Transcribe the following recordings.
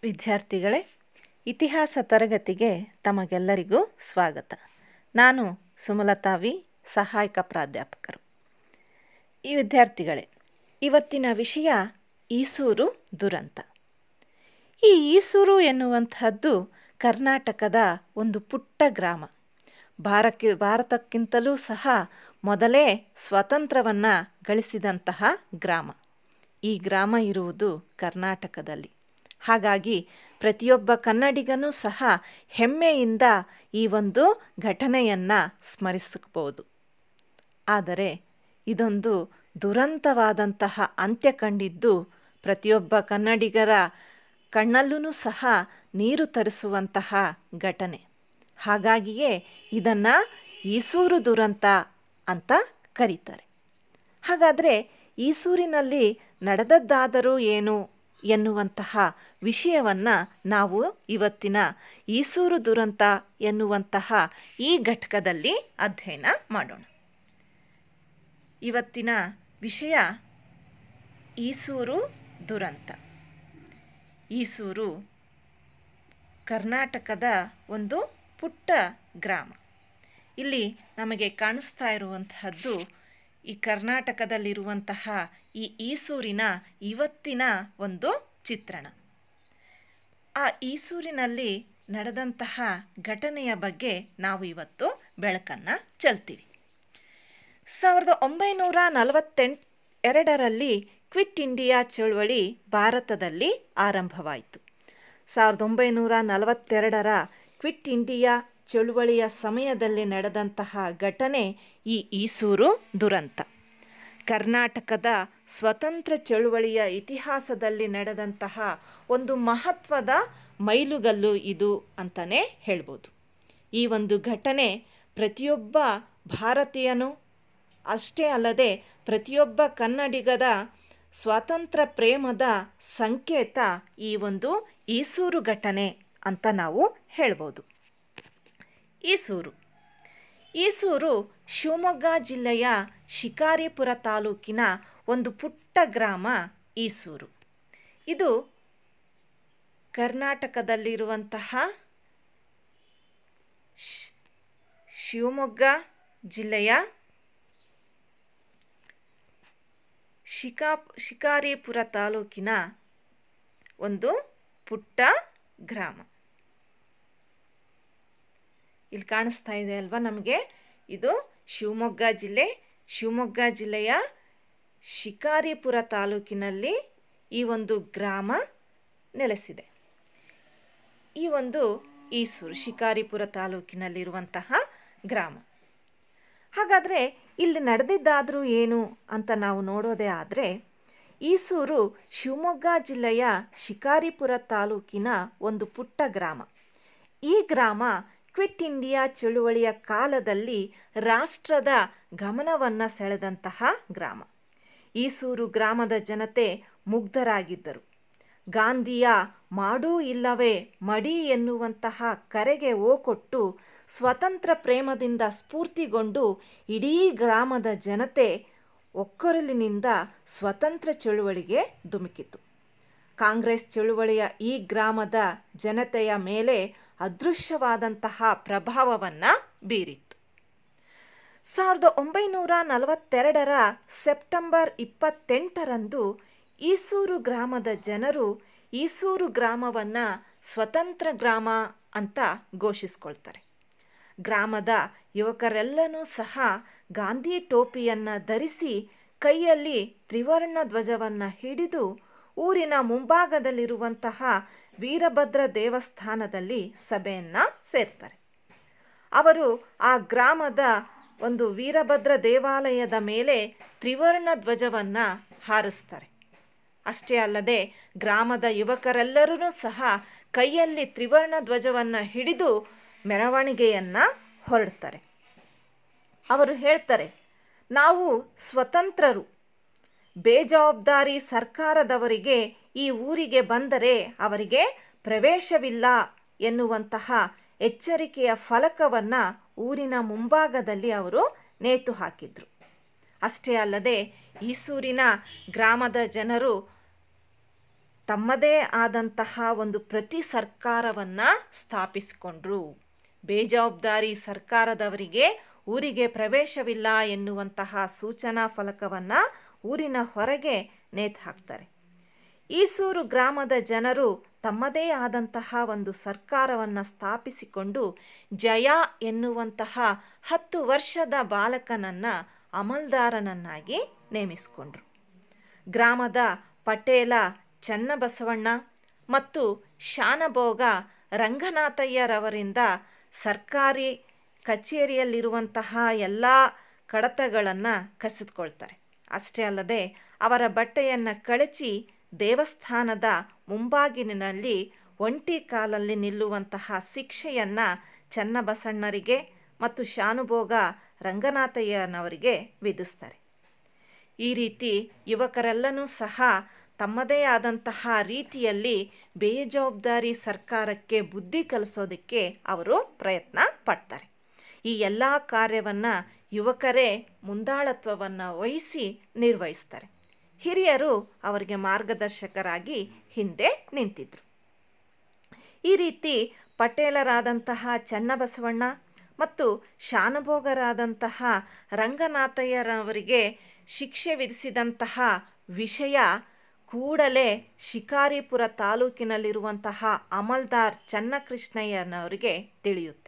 ವಿದ್ಯಾರ್ಥಿಗಳೇ ಇತಿಹಾಸ ತರಗತಿಗೆ ತಮಗೆಲ್ಲರಿಗೂ ಸ್ವಾಗತ ನಾನು ಸುಮಲತಾ ವಿ ಸಹಾಯಕ ಪ್ರಾಧ್ಯಾಪಕರು ಈ ವಿದ್ಯಾರ್ಥಿಗಳೇ ಇವತ್ತಿನ ವಿಷಯ ಈಸೂರು ದುರಂತ ಈ ಈಸೂರು ಎನ್ನುವಂತಹದ್ದು ಕರ್ನಾಟಕದ ಒಂದು ಪುಟ್ಟ ಗ್ರಾಮ ಭಾರಕ್ಕೆ ಭಾರತಕ್ಕಿಂತಲೂ ಸಹ ಮೊದಲೇ ಸ್ವಾತಂತ್ರ್ಯವನ್ನು ಗಳಿಸಿದಂತಹ ಗ್ರಾಮ ಈ ಗ್ರಾಮ ಇರುವುದು ಕರ್ನಾಟಕದಲ್ಲಿ ಹಾಗಾಗಿ ಪ್ರತಿಯೊಬ್ಬ ಕನ್ನಡಿಗನೂ ಸಹ ಹೆಮ್ಮೆಯಿಂದ ಈ ಒಂದು ಘಟನೆಯನ್ನು ಸ್ಮರಿಸಬಹುದು ಆದರೆ ಇದೊಂದು ದುರಂತವಾದಂತಹ ಅಂತ್ಯ ಕಂಡಿದ್ದು ಪ್ರತಿಯೊಬ್ಬ ಕನ್ನಡಿಗರ ಕಣ್ಣಲ್ಲೂ ಸಹ ನೀರು ತರಿಸುವಂತಹ ಘಟನೆ ಹಾಗಾಗಿಯೇ ಇದನ್ನು ಈಸೂರು ದುರಂತ ಅಂತ ಕರೀತಾರೆ ಹಾಗಾದರೆ ಈಸೂರಿನಲ್ಲಿ ನಡೆದದ್ದಾದರೂ ಏನು ಎನ್ನುವಂತಹ ವಿಷಯವನ್ನು ನಾವು ಇವತ್ತಿನ ಈಸೂರು ದುರಂತ ಎನ್ನುವಂತಹ ಈ ಘಟಕದಲ್ಲಿ ಅಧ್ಯಯನ ಮಾಡೋಣ ಇವತ್ತಿನ ವಿಷಯ ಈಸೂರು ದುರಂತ ಈಸೂರು ಕರ್ನಾಟಕದ ಒಂದು ಪುಟ್ಟ ಗ್ರಾಮ ಇಲ್ಲಿ ನಮಗೆ ಕಾಣಿಸ್ತಾ ಇರುವಂತಹದ್ದು ಈ ಕರ್ನಾಟಕದಲ್ಲಿರುವಂತಹ ಈ ಈಸೂರಿನ ಇವತ್ತಿನ ಒಂದು ಚಿತ್ರಣ ಆ ಈಸೂರಿನಲ್ಲಿ ನಡೆದಂತಹ ಘಟನೆಯ ಬಗ್ಗೆ ನಾವು ಇವತ್ತು ಬೆಳಕನ್ನು ಚೆಲ್ತೀವಿ ಸಾವಿರದ ಒಂಬೈನೂರ ನಲವತ್ತೆಂಟು ಎರಡರಲ್ಲಿ ಕ್ವಿಟ್ ಇಂಡಿಯಾ ಚಳವಳಿ ಭಾರತದಲ್ಲಿ ಆರಂಭವಾಯಿತು ಸಾವಿರದ ಒಂಬೈನೂರ ನಲವತ್ತೆರಡರ ಕ್ವಿಟ್ ಇಂಡಿಯಾ ಚಳುವಳಿಯ ಸಮಯದಲ್ಲಿ ನಡೆದಂತಹ ಘಟನೆ ಈ ಈಸೂರು ದುರಂತ ಕರ್ನಾಟಕದ ಸ್ವತಂತ್ರ ಚಳುವಳಿಯ ಇತಿಹಾಸದಲ್ಲಿ ನಡೆದಂತಹ ಒಂದು ಮಹತ್ವದ ಮೈಲುಗಲ್ಲು ಇದು ಅಂತಲೇ ಹೇಳ್ಬೋದು ಈ ಒಂದು ಘಟನೆ ಪ್ರತಿಯೊಬ್ಬ ಭಾರತೀಯನು ಅಷ್ಟೇ ಅಲ್ಲದೆ ಪ್ರತಿಯೊಬ್ಬ ಕನ್ನಡಿಗದ ಸ್ವಾತಂತ್ರ್ಯ ಪ್ರೇಮದ ಸಂಕೇತ ಈ ಒಂದು ಈಸೂರು ಘಟನೆ ಅಂತ ನಾವು ಹೇಳ್ಬೋದು ಈಸೂರು ಈಸೂರು ಶಿವಮೊಗ್ಗ ಜಿಲ್ಲೆಯ ಶಿಕಾರಿಪುರ ತಾಲೂಕಿನ ಒಂದು ಪುಟ್ಟ ಗ್ರಾಮ ಈಸೂರು ಇದು ಕರ್ನಾಟಕದಲ್ಲಿರುವಂತಹ ಶಿವಮೊಗ್ಗ ಜಿಲ್ಲೆಯ ಶಿಕಾ ಶಿಕಾರಿಪುರ ತಾಲೂಕಿನ ಒಂದು ಪುಟ್ಟ ಗ್ರಾಮ ಇಲ್ಲಿ ಕಾಣಿಸ್ತಾ ಇದೆ ಅಲ್ವಾ ನಮಗೆ ಇದು ಶಿವಮೊಗ್ಗ ಜಿಲ್ಲೆ ಶಿವಮೊಗ್ಗ ಜಿಲ್ಲೆಯ ಶಿಕಾರಿಪುರ ತಾಲೂಕಿನಲ್ಲಿ ಈ ಒಂದು ಗ್ರಾಮ ನೆಲೆಸಿದೆ ಈ ಒಂದು ಈಸೂರು ಶಿಕಾರಿಪುರ ತಾಲೂಕಿನಲ್ಲಿರುವಂತಹ ಗ್ರಾಮ ಹಾಗಾದರೆ ಇಲ್ಲಿ ನಡೆದಿದ್ದಾದರೂ ಏನು ಅಂತ ನಾವು ನೋಡೋದೇ ಆದರೆ ಈಸೂರು ಶಿವಮೊಗ್ಗ ಜಿಲ್ಲೆಯ ಶಿಕಾರಿಪುರ ತಾಲೂಕಿನ ಒಂದು ಪುಟ್ಟ ಗ್ರಾಮ ಈ ಗ್ರಾಮ ಕ್ವಿಟ್ ಇಂಡಿಯಾ ಚಳುವಳಿಯ ಕಾಲದಲ್ಲಿ ರಾಷ್ಟ್ರದ ಗಮನವನ್ನು ಸೆಳೆದಂತಹ ಗ್ರಾಮ ಈಸೂರು ಗ್ರಾಮದ ಜನತೆ ಮುಗ್ಧರಾಗಿದ್ದರು ಗಾಂಧಿಯ ಮಾಡೂ ಇಲ್ಲವೇ ಮಡಿ ಎನ್ನುವಂತಹ ಕರೆಗೆ ಓಕೊಟ್ಟು ಸ್ವತಂತ್ರ ಪ್ರೇಮದಿಂದ ಸ್ಫೂರ್ತಿಗೊಂಡು ಇಡೀ ಗ್ರಾಮದ ಜನತೆ ಒಕ್ಕೊರಲಿನಿಂದ ಸ್ವತಂತ್ರ ಚಳುವಳಿಗೆ ಧುಮುಕಿತು ಕಾಂಗ್ರೆಸ್ ಚಳುವಳಿಯ ಈ ಗ್ರಾಮದ ಜನತೆಯ ಮೇಲೆ ಅದೃಶ್ಯವಾದಂತಹ ಪ್ರಭಾವವನ್ನು ಬೀರಿತ್ತು ಸಾವಿರದ ಒಂಬೈನೂರ ನಲವತ್ತೆರಡರ ಸೆಪ್ಟೆಂಬರ್ ಇಪ್ಪತ್ತೆಂಟರಂದು ಈಸೂರು ಗ್ರಾಮದ ಜನರು ಈಸೂರು ಗ್ರಾಮವನ್ನು ಸ್ವತಂತ್ರ ಗ್ರಾಮ ಅಂತ ಘೋಷಿಸ್ಕೊಳ್ತಾರೆ ಗ್ರಾಮದ ಯುವಕರೆಲ್ಲನೂ ಸಹ ಗಾಂಧಿ ಟೋಪಿಯನ್ನು ಧರಿಸಿ ಕೈಯಲ್ಲಿ ತ್ರಿವರ್ಣ ಧ್ವಜವನ್ನು ಹಿಡಿದು ಊರಿನ ಮುಂಭಾಗದಲ್ಲಿರುವಂತಹ ವೀರಭದ್ರ ದೇವಸ್ಥಾನದಲ್ಲಿ ಸಭೆಯನ್ನು ಸೇರ್ತಾರೆ ಅವರು ಆ ಗ್ರಾಮದ ಒಂದು ವೀರಭದ್ರ ದೇವಾಲಯದ ಮೇಲೆ ತ್ರಿವರ್ಣ ಧ್ವಜವನ್ನು ಹಾರಿಸ್ತಾರೆ ಅಷ್ಟೇ ಅಲ್ಲದೆ ಗ್ರಾಮದ ಯುವಕರೆಲ್ಲರೂ ಸಹ ಕೈಯಲ್ಲಿ ತ್ರಿವರ್ಣ ಧ್ವಜವನ್ನು ಹಿಡಿದು ಮೆರವಣಿಗೆಯನ್ನು ಹೊರಡ್ತಾರೆ ಅವರು ಹೇಳ್ತಾರೆ ನಾವು ಸ್ವತಂತ್ರರು ಬೇಜವಾಬ್ದಾರಿ ಸರ್ಕಾರದವರಿಗೆ ಈ ಊರಿಗೆ ಬಂದರೆ ಅವರಿಗೆ ಪ್ರವೇಶವಿಲ್ಲ ಎನ್ನುವಂತಹ ಎಚ್ಚರಿಕೆಯ ಫಲಕವನ್ನು ಊರಿನ ಮುಂಭಾಗದಲ್ಲಿ ಅವರು ನೇತು ಹಾಕಿದರು ಅಷ್ಟೇ ಅಲ್ಲದೆ ಈಸೂರಿನ ಗ್ರಾಮದ ಜನರು ತಮ್ಮದೇ ಆದಂತಹ ಒಂದು ಪ್ರತಿ ಸರ್ಕಾರವನ್ನು ಸ್ಥಾಪಿಸಿಕೊಂಡ್ರು ಬೇಜವಾಬ್ದಾರಿ ಸರ್ಕಾರದವರಿಗೆ ಊರಿಗೆ ಪ್ರವೇಶವಿಲ್ಲ ಎನ್ನುವಂತಹ ಸೂಚನಾ ಫಲಕವನ್ನು ಊರಿನ ಹೊರಗೆ ನೇತು ಹಾಕ್ತಾರೆ ಈಸೂರು ಗ್ರಾಮದ ಜನರು ತಮ್ಮದೇ ಆದಂತಹ ಒಂದು ಸರ್ಕಾರವನ್ನು ಸ್ಥಾಪಿಸಿಕೊಂಡು ಜಯ ಎನ್ನುವಂತಹ ಹತ್ತು ವರ್ಷದ ಬಾಲಕನನ್ನು ಅಮಲ್ದಾರನನ್ನಾಗಿ ನೇಮಿಸಿಕೊಂಡ್ರು ಗ್ರಾಮದ ಪಟೇಲ ಚನ್ನಬಸವಣ್ಣ ಮತ್ತು ಶಾನಭೋಗ ರಂಗನಾಥಯ್ಯರವರಿಂದ ಸರ್ಕಾರಿ ಕಚೇರಿಯಲ್ಲಿರುವಂತಹ ಎಲ್ಲ ಕಡತಗಳನ್ನು ಕಸಿದುಕೊಳ್ತಾರೆ ಅಷ್ಟೇ ಅಲ್ಲದೆ ಅವರ ಬಟ್ಟೆಯನ್ನು ಕಳಚಿ ದೇವಸ್ಥಾನದ ಮುಂಬಾಗಿಲಿನಲ್ಲಿ ಒಂಟಿ ಕಾಲಲ್ಲಿ ನಿಲ್ಲುವಂತಹ ಶಿಕ್ಷೆಯನ್ನು ಚನ್ನಬಸಣ್ಣರಿಗೆ ಮತ್ತು ಶಾನುಭೋಗ ರಂಗನಾಥಯ್ಯನವರಿಗೆ ವಿಧಿಸ್ತಾರೆ ಈ ರೀತಿ ಯುವಕರೆಲ್ಲನೂ ಸಹ ತಮ್ಮದೇ ಆದಂತಹ ರೀತಿಯಲ್ಲಿ ಬೇಜವಾಬ್ದಾರಿ ಸರ್ಕಾರಕ್ಕೆ ಬುದ್ಧಿ ಕಲಿಸೋದಕ್ಕೆ ಅವರು ಪ್ರಯತ್ನ ಪಡ್ತಾರೆ ಈ ಎಲ್ಲ ಕಾರ್ಯವನ್ನು ಯುವಕರೇ ಮುಂದಾಳತ್ವವನ್ನು ವಹಿಸಿ ನಿರ್ವಹಿಸ್ತಾರೆ ಹಿರಿಯರು ಅವರಿಗೆ ಮಾರ್ಗದರ್ಶಕರಾಗಿ ಹಿಂದೆ ನಿಂತಿದ್ರು ಈ ರೀತಿ ಪಟೇಲರಾದಂತಹ ಚನ್ನಬಸವಣ್ಣ ಮತ್ತು ಶಾನುಭೋಗರಾದಂತಹ ರಂಗನಾಥಯ್ಯರವರಿಗೆ ಶಿಕ್ಷೆ ವಿಧಿಸಿದಂತಹ ವಿಷಯ ಕೂಡಲೇ ಶಿಕಾರಿಪುರ ತಾಲೂಕಿನಲ್ಲಿರುವಂತಹ ಅಮಲ್ದಾರ್ ಚನ್ನಕೃಷ್ಣಯ್ಯನವರಿಗೆ ತಿಳಿಯುತ್ತೆ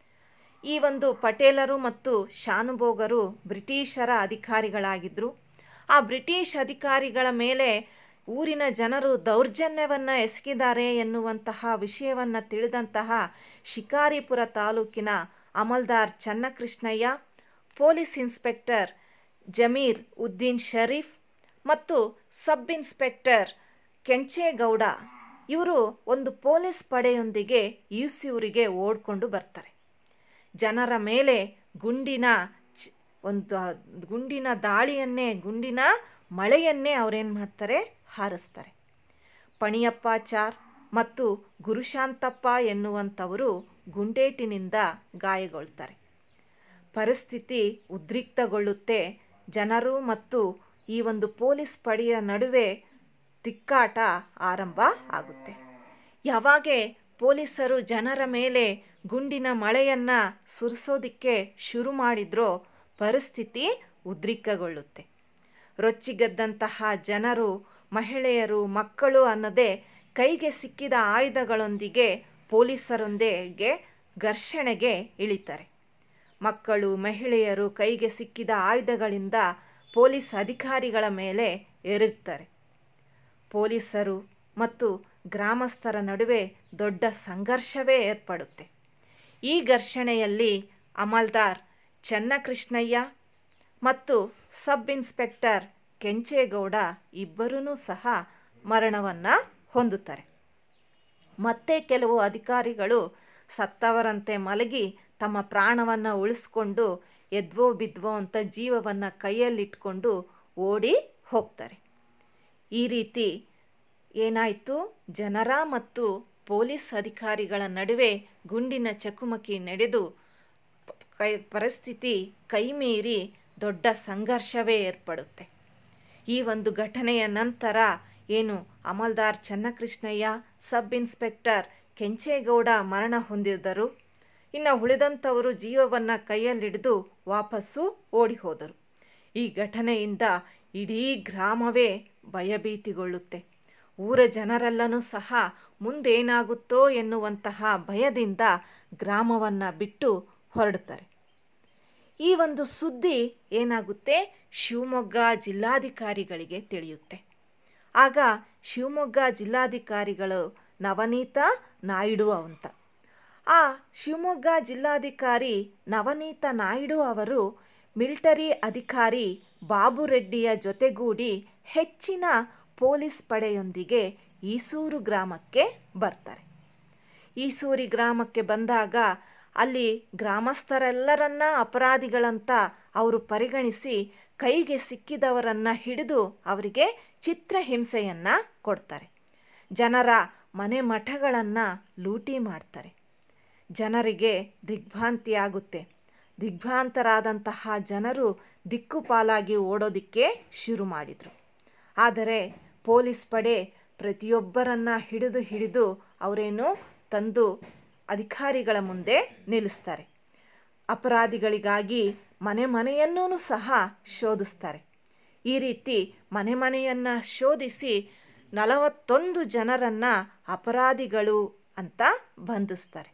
ಈ ಒಂದು ಪಟೇಲರು ಮತ್ತು ಶಾನುಭೋಗರು ಬ್ರಿಟಿಷರ ಅಧಿಕಾರಿಗಳಾಗಿದ್ದರು ಆ ಬ್ರಿಟಿಷ್ ಅಧಿಕಾರಿಗಳ ಮೇಲೆ ಊರಿನ ಜನರು ದೌರ್ಜನ್ಯವನ್ನು ಎಸಗಿದ್ದಾರೆ ಎನ್ನುವಂತಹ ವಿಷಯವನ್ನು ತಿಳಿದಂತಹ ಶಿಕಾರಿಪುರ ತಾಲೂಕಿನ ಅಮಲ್ದಾರ್ ಚನ್ನಕೃಷ್ಣಯ್ಯ ಪೊಲೀಸ್ ಇನ್ಸ್ಪೆಕ್ಟರ್ ಜಮೀರ್ ಉದ್ದೀನ್ ಶರೀಫ್ ಮತ್ತು ಸಬ್ ಇನ್ಸ್ಪೆಕ್ಟರ್ ಕೆಂಚೇಗೌಡ ಇವರು ಒಂದು ಪೊಲೀಸ್ ಪಡೆಯೊಂದಿಗೆ ಯೂಸಿಯೂರಿಗೆ ಓಡ್ಕೊಂಡು ಬರ್ತಾರೆ ಜನರ ಮೇಲೆ ಗುಂಡಿನ ಒಂದು ಗುಂಡಿನ ದಾಳಿಯನ್ನೇ ಗುಂಡಿನ ಮಳೆಯನ್ನೇ ಅವರೇನು ಮಾಡ್ತಾರೆ ಹಾರಿಸ್ತಾರೆ ಪಣಿಯಪ್ಪಾಚಾರ್ ಮತ್ತು ಗುರುಶಾಂತಪ್ಪ ಎನ್ನುವಂಥವರು ಗುಂಡೇಟಿನಿಂದ ಗಾಯಗೊಳ್ತಾರೆ ಪರಿಸ್ಥಿತಿ ಉದ್ರಿಕ್ತಗೊಳ್ಳುತ್ತೆ ಜನರು ಮತ್ತು ಈ ಒಂದು ಪೊಲೀಸ್ ಪಡೆಯ ನಡುವೆ ತಿಕ್ಕಾಟ ಆರಂಭ ಆಗುತ್ತೆ ಯಾವಾಗೆ ಪೊಲೀಸರು ಜನರ ಮೇಲೆ ಗುಂಡಿನ ಮಳೆಯನ್ನು ಸುರಿಸೋದಕ್ಕೆ ಶುರು ಮಾಡಿದ್ರೋ ಪರಿಸ್ಥಿತಿ ಉದ್ರಿಕ್ತಗೊಳ್ಳುತ್ತೆ ರೊಚ್ಚಿಗೆದ್ದಂತಹ ಜನರು ಮಹಿಳೆಯರು ಮಕ್ಕಳು ಅನ್ನದೇ ಕೈಗೆ ಸಿಕ್ಕಿದ ಆಯುಧಗಳೊಂದಿಗೆ ಪೊಲೀಸರೊಂದಿಗೆ ಘರ್ಷಣೆಗೆ ಇಳಿತಾರೆ ಮಕ್ಕಳು ಮಹಿಳೆಯರು ಕೈಗೆ ಸಿಕ್ಕಿದ ಆಯುಧಗಳಿಂದ ಪೊಲೀಸ್ ಅಧಿಕಾರಿಗಳ ಮೇಲೆ ಎರಗ್ತಾರೆ ಪೊಲೀಸರು ಮತ್ತು ಗ್ರಾಮಸ್ಥರ ನಡುವೆ ದೊಡ್ಡ ಸಂಘರ್ಷವೇ ಏರ್ಪಡುತ್ತೆ ಈ ಘರ್ಷಣೆಯಲ್ಲಿ ಅಮಲ್ದಾರ್ ಚನ್ನಕೃಷ್ಣಯ್ಯ ಮತ್ತು ಸಬ್ ಇನ್ಸ್ಪೆಕ್ಟರ್ ಕೆಂಚೇಗೌಡ ಇಬ್ಬರೂ ಸಹ ಮರಣವನ್ನು ಹೊಂದುತ್ತಾರೆ ಮತ್ತೆ ಕೆಲವು ಅಧಿಕಾರಿಗಳು ಸತ್ತವರಂತೆ ಮಲಗಿ ತಮ್ಮ ಪ್ರಾಣವನ್ನು ಉಳಿಸ್ಕೊಂಡು ಎದ್ವೋ ಬಿದ್ವೋ ಅಂತ ಜೀವವನ್ನು ಕೈಯಲ್ಲಿಟ್ಕೊಂಡು ಓಡಿ ಹೋಗ್ತಾರೆ ಈ ರೀತಿ ಏನಾಯಿತು ಜನರ ಮತ್ತು ಪೊಲೀಸ್ ಅಧಿಕಾರಿಗಳ ನಡುವೆ ಗುಂಡಿನ ಚಕಮಕಿ ನಡೆದು ಕೈ ಪರಿಸ್ಥಿತಿ ಕೈಮೀರಿ ದೊಡ್ಡ ಸಂಘರ್ಷವೇ ಏರ್ಪಡುತ್ತೆ ಈ ಒಂದು ಘಟನೆಯ ನಂತರ ಏನು ಅಮಲ್ದಾರ್ ಚನ್ನಕೃಷ್ಣಯ್ಯ ಸಬ್ ಇನ್ಸ್ಪೆಕ್ಟರ್ ಕೆಂಚೇಗೌಡ ಮರಣ ಹೊಂದಿದರು ಇನ್ನು ಉಳಿದಂಥವರು ಜೀವವನ್ನು ಕೈಯಲ್ಲಿಡಿದು ವಾಪಸ್ಸು ಓಡಿ ಹೋದರು ಈ ಘಟನೆಯಿಂದ ಇಡೀ ಗ್ರಾಮವೇ ಭಯಭೀತಿಗೊಳ್ಳುತ್ತೆ ಊರ ಜನರೆಲ್ಲನೂ ಸಹ ಮುಂದೇನಾಗುತ್ತೋ ಎನ್ನುವಂತಹ ಭಯದಿಂದ ಗ್ರಾಮವನ್ನು ಬಿಟ್ಟು ಹೊರಡುತ್ತಾರೆ ಈ ಒಂದು ಸುದ್ದಿ ಏನಾಗುತ್ತೆ ಶಿವಮೊಗ್ಗ ಜಿಲ್ಲಾಧಿಕಾರಿಗಳಿಗೆ ತಿಳಿಯುತ್ತೆ ಆಗ ಶಿವಮೊಗ್ಗ ಜಿಲ್ಲಾಧಿಕಾರಿಗಳು ನವನೀತ ನಾಯ್ಡು ಅಂತ ಆ ಶಿವಮೊಗ್ಗ ಜಿಲ್ಲಾಧಿಕಾರಿ ನವನೀತ ನಾಯ್ಡು ಅವರು ಮಿಲಿಟರಿ ಅಧಿಕಾರಿ ಬಾಬು ರೆಡ್ಡಿಯ ಜೊತೆಗೂಡಿ ಹೆಚ್ಚಿನ ಪೊಲೀಸ್ ಪಡೆಯೊಂದಿಗೆ ಈಸೂರು ಗ್ರಾಮಕ್ಕೆ ಬರ್ತಾರೆ ಈಸೂರಿ ಗ್ರಾಮಕ್ಕೆ ಬಂದಾಗ ಅಲ್ಲಿ ಗ್ರಾಮಸ್ಥರೆಲ್ಲರನ್ನ ಅಪರಾಧಿಗಳಂತ ಅವರು ಪರಿಗಣಿಸಿ ಕೈಗೆ ಸಿಕ್ಕಿದವರನ್ನು ಹಿಡಿದು ಅವರಿಗೆ ಚಿತ್ರಹಿಂಸೆಯನ್ನು ಕೊಡ್ತಾರೆ ಜನರ ಮನೆ ಮಠಗಳನ್ನು ಲೂಟಿ ಮಾಡ್ತಾರೆ ಜನರಿಗೆ ದಿಗ್ಭ್ರಾಂತಿಯಾಗುತ್ತೆ ದಿಗ್ಭ್ರಾಂತರಾದಂತಹ ಜನರು ದಿಕ್ಕುಪಾಲಾಗಿ ಓಡೋದಕ್ಕೆ ಶುರು ಮಾಡಿದರು ಆದರೆ ಪೊಲೀಸ್ ಪಡೆ ಪ್ರತಿಯೊಬ್ಬರನ್ನ ಹಿಡಿದು ಹಿಡಿದು ಅವರೇನು ತಂದು ಅಧಿಕಾರಿಗಳ ಮುಂದೆ ನಿಲ್ಲಿಸ್ತಾರೆ ಅಪರಾಧಿಗಳಿಗಾಗಿ ಮನೆ ಮನೆಯನ್ನೂ ಸಹ ಶೋಧಿಸ್ತಾರೆ ಈ ರೀತಿ ಮನೆ ಮನೆಯನ್ನು ಶೋಧಿಸಿ ನಲವತ್ತೊಂದು ಜನರನ್ನು ಅಪರಾಧಿಗಳು ಅಂತ ಬಂಧಿಸ್ತಾರೆ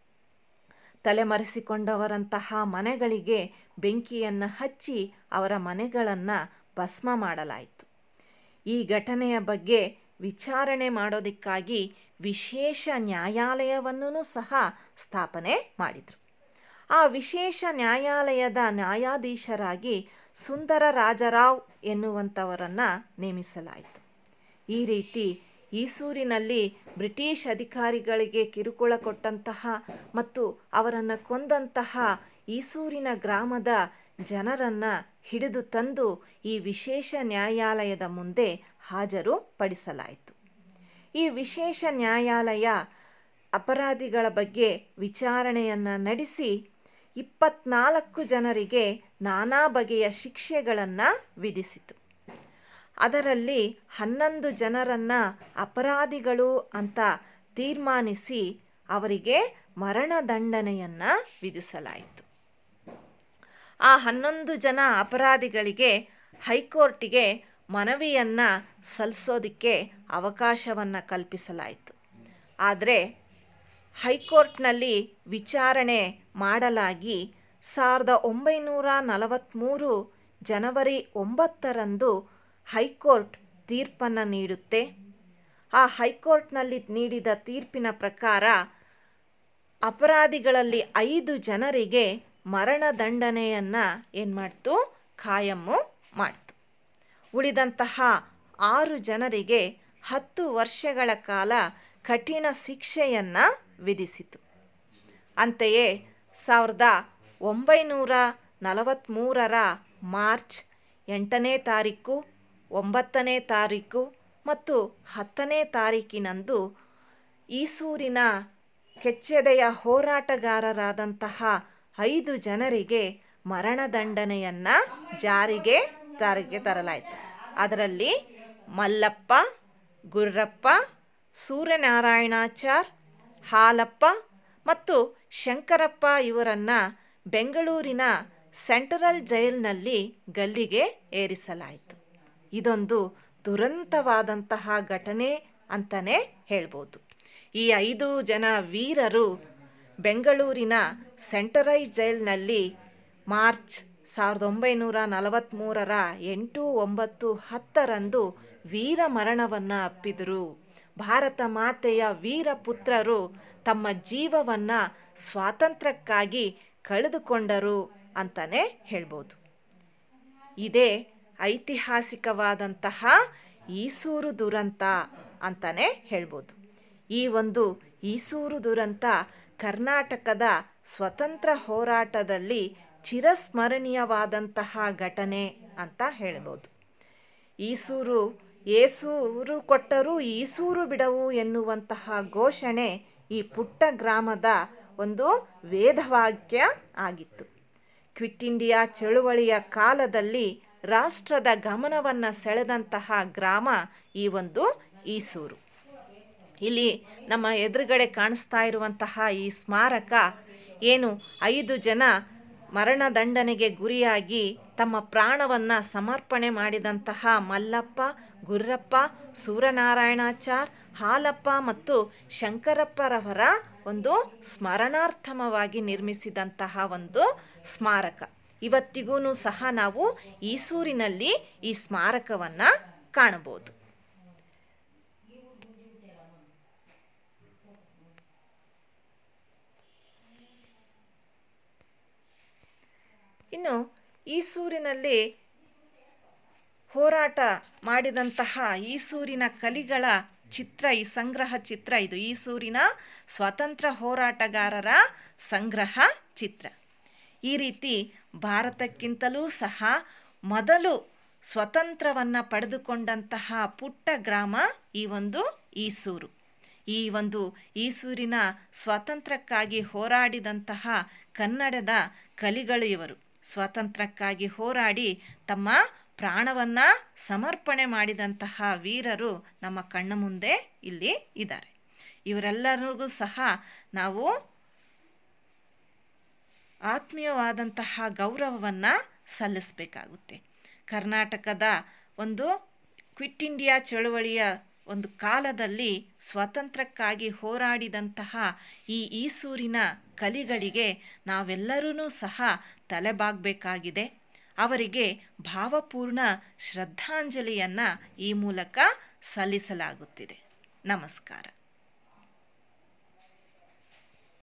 ತಲೆಮರೆಸಿಕೊಂಡವರಂತಹ ಮನೆಗಳಿಗೆ ಬೆಂಕಿಯನ್ನು ಹಚ್ಚಿ ಅವರ ಮನೆಗಳನ್ನು ಭಸ್ಮ ಮಾಡಲಾಯಿತು ಈ ಘಟನೆಯ ಬಗ್ಗೆ ವಿಚಾರಣೆ ಮಾಡೋದಕ್ಕಾಗಿ ವಿಶೇಷ ನ್ಯಾಯಾಲಯವನ್ನೂ ಸಹ ಸ್ಥಾಪನೆ ಮಾಡಿದರು ಆ ವಿಶೇಷ ನ್ಯಾಯಾಲಯದ ನ್ಯಾಯಾಧೀಶರಾಗಿ ಸುಂದರ ರಾಜರಾವ್ ಎನ್ನುವಂಥವರನ್ನು ನೇಮಿಸಲಾಯಿತು ಈ ರೀತಿ ಈಸೂರಿನಲ್ಲಿ ಬ್ರಿಟಿಷ್ ಅಧಿಕಾರಿಗಳಿಗೆ ಕಿರುಕುಳ ಕೊಟ್ಟಂತಹ ಮತ್ತು ಅವರನ್ನು ಕೊಂದಂತಹ ಈಸೂರಿನ ಗ್ರಾಮದ ಜನರನ್ನು ಹಿಡಿದು ತಂದು ಈ ವಿಶೇಷ ನ್ಯಾಯಾಲಯದ ಮುಂದೆ ಹಾಜರು ಪಡಿಸಲಾಯಿತು ಈ ವಿಶೇಷ ನ್ಯಾಯಾಲಯ ಅಪರಾಧಿಗಳ ಬಗ್ಗೆ ವಿಚಾರಣೆಯನ್ನು ನಡೆಸಿ ಇಪ್ಪತ್ನಾಲ್ಕು ಜನರಿಗೆ ನಾನಾ ಬಗೆಯ ಶಿಕ್ಷೆಗಳನ್ನು ವಿಧಿಸಿತು ಅದರಲ್ಲಿ ಹನ್ನೊಂದು ಜನರನ್ನು ಅಪರಾಧಿಗಳು ಅಂತ ತೀರ್ಮಾನಿಸಿ ಅವರಿಗೆ ಮರಣದಂಡನೆಯನ್ನು ವಿಧಿಸಲಾಯಿತು ಆ ಹನ್ನೊಂದು ಜನ ಅಪರಾಧಿಗಳಿಗೆ ಹೈಕೋರ್ಟಿಗೆ ಮನವಿಯನ್ನು ಸಲ್ಲಿಸೋದಕ್ಕೆ ಅವಕಾಶವನ್ನು ಕಲ್ಪಿಸಲಾಯಿತು ಆದರೆ ಹೈಕೋರ್ಟ್ನಲ್ಲಿ ವಿಚಾರಣೆ ಮಾಡಲಾಗಿ ಸಾವಿರದ ಒಂಬೈನೂರ ನಲವತ್ತ್ಮೂರು ಜನವರಿ ಒಂಬತ್ತರಂದು ಹೈಕೋರ್ಟ್ ತೀರ್ಪನ್ನು ನೀಡುತ್ತೆ ಆ ಹೈಕೋರ್ಟ್ನಲ್ಲಿ ನೀಡಿದ ತೀರ್ಪಿನ ಪ್ರಕಾರ ಅಪರಾಧಿಗಳಲ್ಲಿ ಐದು ಜನರಿಗೆ ಮರಣದಂಡನೆಯನ್ನು ಏನು ಮಾಡ್ತು ಖಾಯಮ್ಮು ಮಾಡ್ತು ಉಳಿದಂತಹ ಆರು ಜನರಿಗೆ ಹತ್ತು ವರ್ಷಗಳ ಕಾಲ ಕಠಿಣ ಶಿಕ್ಷೆಯನ್ನು ವಿಧಿಸಿತು ಅಂತೆಯೇ ಸಾವಿರದ ಒಂಬೈನೂರ ನಲವತ್ತ್ಮೂರರ ಮಾರ್ಚ್ ಎಂಟನೇ ತಾರೀಕು ಒಂಬತ್ತನೇ ತಾರೀಕು ಮತ್ತು ಹತ್ತನೇ ತಾರೀಕಿನಂದು ಈಸೂರಿನ ಕೆಚ್ಚೆದೆಯ ಹೋರಾಟಗಾರರಾದಂತಹ ಐದು ಜನರಿಗೆ ಮರಣದಂಡನೆಯನ್ನು ಜಾರಿಗೆ ಜಾರಿಗೆ ತರಲಾಯಿತು ಅದರಲ್ಲಿ ಮಲ್ಲಪ್ಪ ಗುರ್ರಪ್ಪ ಸೂರ್ಯನಾರಾಯಣಾಚಾರ್ ಹಾಲಪ್ಪ ಮತ್ತು ಶಂಕರಪ್ಪ ಇವರನ್ನು ಬೆಂಗಳೂರಿನ ಸೆಂಟ್ರಲ್ ಜೈಲಿನಲ್ಲಿ ಗಲ್ಲಿಗೆ ಏರಿಸಲಾಯಿತು ಇದೊಂದು ದುರಂತವಾದಂತಹ ಘಟನೆ ಅಂತಲೇ ಹೇಳ್ಬೋದು ಈ ಐದು ಜನ ವೀರರು ಬೆಂಗಳೂರಿನ ಸೆಂಟ್ರಲ್ ಜೈಲಿನಲ್ಲಿ ಮಾರ್ಚ್ ಸಾವಿರದ ಒಂಬೈನೂರ ನಲವತ್ತ್ಮೂರರ ಎಂಟು ಒಂಬತ್ತು ಹತ್ತರಂದು ವೀರ ಮರಣವನ್ನು ಅಪ್ಪಿದರು ಭಾರತ ಮಾತೆಯ ವೀರ ಪುತ್ರರು ತಮ್ಮ ಜೀವವನ್ನು ಸ್ವಾತಂತ್ರ್ಯಕ್ಕಾಗಿ ಕಳೆದುಕೊಂಡರು ಅಂತಲೇ ಹೇಳ್ಬೋದು ಇದೇ ಐತಿಹಾಸಿಕವಾದಂತಹ ಈಸೂರು ದುರಂತ ಅಂತಲೇ ಹೇಳ್ಬೋದು ಈ ಒಂದು ಈಸೂರು ದುರಂತ ಕರ್ನಾಟಕದ ಸ್ವತಂತ್ರ ಹೋರಾಟದಲ್ಲಿ ಚಿರಸ್ಮರಣೀಯವಾದಂತಹ ಘಟನೆ ಅಂತ ಹೇಳ್ಬೋದು ಈಸೂರು ಏಸೂರು ಕೊಟ್ಟರೂ ಈಸೂರು ಬಿಡವು ಎನ್ನುವಂತಹ ಘೋಷಣೆ ಈ ಪುಟ್ಟ ಗ್ರಾಮದ ಒಂದು ವೇದವಾಕ್ಯ ಆಗಿತ್ತು ಕ್ವಿಟ್ ಇಂಡಿಯಾ ಚಳುವಳಿಯ ಕಾಲದಲ್ಲಿ ರಾಷ್ಟ್ರದ ಗಮನವನ್ನು ಸೆಳೆದಂತಹ ಗ್ರಾಮ ಈ ಒಂದು ಈಸೂರು ಇಲ್ಲಿ ನಮ್ಮ ಎದುರುಗಡೆ ಕಾಣಿಸ್ತಾ ಇರುವಂತಹ ಈ ಸ್ಮಾರಕ ಏನು ಐದು ಜನ ಮರಣದಂಡನೆಗೆ ಗುರಿಯಾಗಿ ತಮ್ಮ ಪ್ರಾಣವನ್ನು ಸಮರ್ಪಣೆ ಮಾಡಿದಂತಹ ಮಲ್ಲಪ್ಪ ಗುರ್ರಪ್ಪ ಸೂರ್ಯನಾರಾಯಣಾಚಾರ್ ಹಾಲಪ್ಪ ಮತ್ತು ಶಂಕರಪ್ಪರವರ ಒಂದು ಸ್ಮರಣಾರ್ಥಮವಾಗಿ ನಿರ್ಮಿಸಿದಂತಹ ಒಂದು ಸ್ಮಾರಕ ಇವತ್ತಿಗೂ ಸಹ ನಾವು ಈಸೂರಿನಲ್ಲಿ ಈ ಸ್ಮಾರಕವನ್ನು ಕಾಣಬಹುದು ಇನ್ನು ಈಸೂರಿನಲ್ಲಿ ಹೋರಾಟ ಮಾಡಿದಂತಹ ಈಸೂರಿನ ಕಲಿಗಳ ಚಿತ್ರ ಈ ಸಂಗ್ರಹ ಚಿತ್ರ ಇದು ಈಸೂರಿನ ಸ್ವಾತಂತ್ರ್ಯ ಹೋರಾಟಗಾರರ ಸಂಗ್ರಹ ಚಿತ್ರ ಈ ರೀತಿ ಭಾರತಕ್ಕಿಂತಲೂ ಸಹ ಮೊದಲು ಸ್ವತಂತ್ರವನ್ನು ಪಡೆದುಕೊಂಡಂತಹ ಪುಟ್ಟ ಗ್ರಾಮ ಈ ಒಂದು ಈಸೂರು ಈ ಒಂದು ಈಸೂರಿನ ಸ್ವಾತಂತ್ರ್ಯಕ್ಕಾಗಿ ಹೋರಾಡಿದಂತಹ ಕನ್ನಡದ ಕಲಿಗಳು ಇವರು ಸ್ವಾತಂತ್ರ್ಯಕ್ಕಾಗಿ ಹೋರಾಡಿ ತಮ್ಮ ಪ್ರಾಣವನ್ನು ಸಮರ್ಪಣೆ ಮಾಡಿದಂತಹ ವೀರರು ನಮ್ಮ ಕಣ್ಣ ಮುಂದೆ ಇಲ್ಲಿ ಇದ್ದಾರೆ ಇವರೆಲ್ಲರಿಗೂ ಸಹ ನಾವು ಆತ್ಮೀಯವಾದಂತಹ ಗೌರವವನ್ನು ಸಲ್ಲಿಸಬೇಕಾಗುತ್ತೆ ಕರ್ನಾಟಕದ ಒಂದು ಕ್ವಿಟ್ ಇಂಡಿಯಾ ಚಳುವಳಿಯ ಒಂದು ಕಾಲದಲ್ಲಿ ಸ್ವಾತಂತ್ರ್ಯಕ್ಕಾಗಿ ಹೋರಾಡಿದಂತಹ ಈ ಈಸೂರಿನ ಕಲಿಗಳಿಗೆ ನಾವೆಲ್ಲರೂ ಸಹ ತಲೆಬಾಗಬೇಕಾಗಿದೆ ಅವರಿಗೆ ಭಾವಪೂರ್ಣ ಶ್ರದ್ಧಾಂಜಲಿಯನ್ನು ಈ ಮೂಲಕ ಸಲ್ಲಿಸಲಾಗುತ್ತಿದೆ ನಮಸ್ಕಾರ